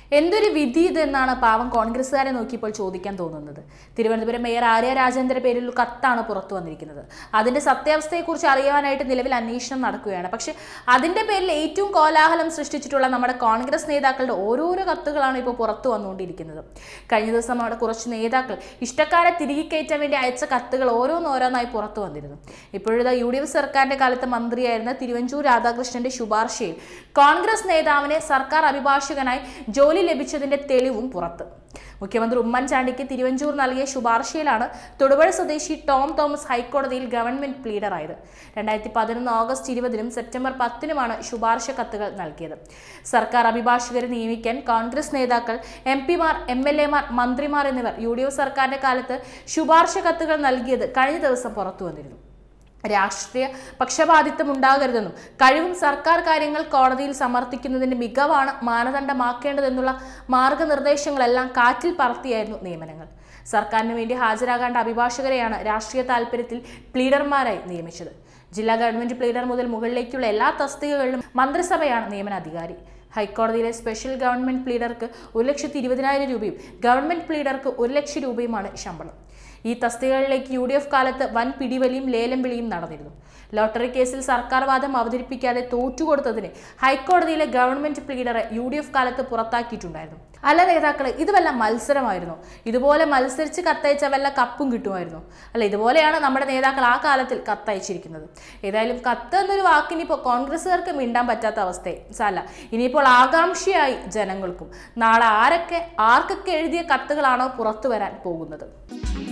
എന്തൊരു വിധി ഇതെന്നാണ് പാവം കോൺഗ്രസ്സുകാരെ നോക്കിയപ്പോൾ ചോദിക്കാൻ തോന്നുന്നത് തിരുവനന്തപുരം മേയർ ആര്യ രാജേന്ദ്ര പേരിൽ ഒരു കത്താണ് പുറത്തു വന്നിരിക്കുന്നത് അതിന്റെ സത്യാവസ്ഥയെക്കുറിച്ച് അറിയാനായിട്ട് നിലവിൽ അന്വേഷണം നടക്കുകയാണ് പക്ഷെ അതിന്റെ പേരിൽ ഏറ്റവും കോലാഹലം സൃഷ്ടിച്ചിട്ടുള്ള നമ്മുടെ കോൺഗ്രസ് നേതാക്കളുടെ ഓരോരോ കത്തുകളാണ് ഇപ്പോൾ പുറത്തു വന്നുകൊണ്ടിരിക്കുന്നത് കഴിഞ്ഞ ദിവസം അവിടെ കുറച്ച് നേതാക്കൾ ഇഷ്ടക്കാരെ തിരികെ കയറ്റാൻ വേണ്ടി അയച്ച കത്തുകൾ ഓരോന്നോരോന്നായി പുറത്തു വന്നിരുന്നു ഇപ്പോഴത്തെ യു ഡി എഫ് സർക്കാരിന്റെ കാലത്ത് മന്ത്രിയായിരുന്ന തിരുവഞ്ചൂർ രാധാകൃഷ്ണന്റെ ശുപാർശയിൽ കോൺഗ്രസ് നേതാവിനെ സർക്കാർ അഭിഭാഷകനായി ജോലി ലഭിച്ചതിന്റെ തെളിവും പുറത്ത് മുഖ്യമന്ത്രി ഉമ്മൻചാണ്ടിക്ക് തിരുവഞ്ചൂർ നൽകിയ ശുപാർശയിലാണ് തൊടുപുഴ സ്വദേശി ടോം തോമസ് ഹൈക്കോടതിയിൽ ഗവൺമെന്റ് പ്ലീഡറായത് രണ്ടായിരത്തി പതിനൊന്ന് ഓഗസ്റ്റ് ഇരുപതിനും സെപ്റ്റംബർ പത്തിനുമാണ് ശുപാർശ കത്തുകൾ നൽകിയത് സർക്കാർ അഭിഭാഷകരെ നിയമിക്കാൻ കോൺഗ്രസ് നേതാക്കൾ എം പിമാർ എം എൽ എമാർ മന്ത്രിമാർ എന്നിവർ യു ഡി എഫ് സർക്കാരിന്റെ കാലത്ത് ശുപാർശ കത്തുകൾ നൽകിയത് കഴിഞ്ഞ ദിവസം പുറത്തു വന്നിരുന്നു രാഷ്ട്രീയ പക്ഷപാതിത്വം ഉണ്ടാകരുതെന്നും കഴിവും സർക്കാർ കാര്യങ്ങൾ കോടതിയിൽ സമർത്ഥിക്കുന്നതിന്റെ മികവാണ് മാനദണ്ഡമാക്കേണ്ടതെന്നുള്ള മാർഗനിർദ്ദേശങ്ങളെല്ലാം കാറ്റിൽ പറത്തിയായിരുന്നു നിയമനങ്ങൾ സർക്കാരിന് വേണ്ടി ഹാജരാകേണ്ട അഭിഭാഷകരെയാണ് രാഷ്ട്രീയ താൽപര്യത്തിൽ പ്ലീഡർമാരായി നിയമിച്ചത് ജില്ലാ ഗവൺമെന്റ് പ്ലീഡർ മുതൽ മുകളിലേക്കുള്ള എല്ലാ തസ്തികകളിലും മന്ത്രിസഭയാണ് നിയമനാധികാരി ഹൈക്കോടതിയിലെ സ്പെഷ്യൽ ഗവൺമെന്റ് പ്ലീഡർക്ക് ഒരു ലക്ഷത്തി ഇരുപതിനായിരം രൂപയും ഗവൺമെന്റ് പ്ലീഡർക്ക് ഒരു ലക്ഷം രൂപയുമാണ് ശമ്പളം ഈ തസ്തികകളിലേക്ക് യു ഡി എഫ് കാലത്ത് വൻ പിടിവലിയും ലേലം വിളിയും നടന്നിരുന്നു ലോട്ടറി കേസിൽ സർക്കാർ വാദം അവതരിപ്പിക്കാതെ തോറ്റുകൊടുത്തതിന് ഹൈക്കോടതിയിലെ ഗവൺമെന്റ് പ്ലീഡറെ യു ഡി എഫ് കാലത്ത് പുറത്താക്കിയിട്ടുണ്ടായിരുന്നു അല്ല നേതാക്കളെ ഇത് വല്ല മത്സരമായിരുന്നു ഇതുപോലെ മത്സരിച്ച് കത്തയച്ച വല്ല കപ്പും കിട്ടുമായിരുന്നു അല്ല ഇതുപോലെയാണ് നമ്മുടെ നേതാക്കൾ ആ കാലത്തിൽ കത്തയച്ചിരിക്കുന്നത് ഏതായാലും കത്ത് എന്നൊരു വാക്കിനിപ്പോൾ കോൺഗ്രസ്സുകാർക്ക് മിണ്ടാൻ പറ്റാത്ത അവസ്ഥയെ സാല ഇനിയിപ്പോൾ ആകാംക്ഷയായി ജനങ്ങൾക്കും നാളെ ആരൊക്കെ ആർക്കൊക്കെ എഴുതിയ കത്തുകളാണോ പുറത്തു വരാൻ പോകുന്നത്